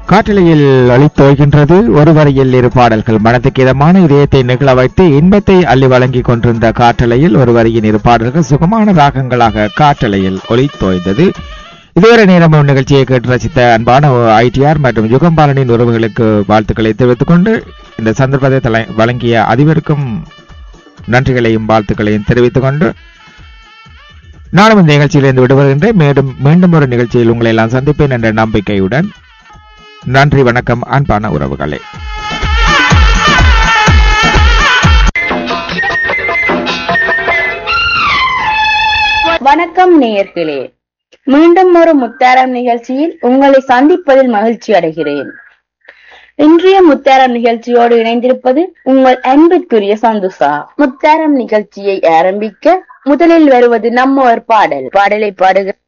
காற்றலையில் ஒளித்தோய்கின்றது ஒரு வரியில் இரு பாடல்கள் மனதுக்கு இதமான இதயத்தை நிகழ வைத்து இன்பத்தை அள்ளி வழங்கிக் கொண்டிருந்த காற்றலையில் ஒரு வரியின் இரு பாடல்கள் சுகமான ராகங்களாக காற்றலையில் ஒளித்தோய்ந்தது இதுவரை நேரம் நிகழ்ச்சியை கேட்டு ரசித்த அன்பான ஐடிஆர் மற்றும் யுகம்பாலனின் உறவுகளுக்கு வாழ்த்துக்களை தெரிவித்துக் கொண்டு இந்த சந்தர்ப்பத்தை தலை- வழங்கிய அதிபருக்கும் நன்றிகளையும் வாழ்த்துக்களையும் தெரிவித்துக் கொண்டு நானும் இந்த நிகழ்ச்சியிலிருந்து விடுபடுகின்றேன் மேலும் மீண்டும் ஒரு நிகழ்ச்சியில் உங்களை எல்லாம் சந்திப்பேன் என்ற நம்பிக்கையுடன் நன்றி வணக்கம் அன்பான உறவுகளே வணக்கம் நேயர்களே மீண்டும் ஒரு முத்தாரம் நிகழ்ச்சியில் உங்களை சந்திப்பதில் மகிழ்ச்சி அடைகிறேன் இன்றைய முத்தாரம் நிகழ்ச்சியோடு இணைந்திருப்பது உங்கள் அன்பிற்குரிய சந்துசா முத்தாரம் நிகழ்ச்சியை ஆரம்பிக்க முதலில் வருவது நம்ம ஒரு பாடல் பாடலை பாடுக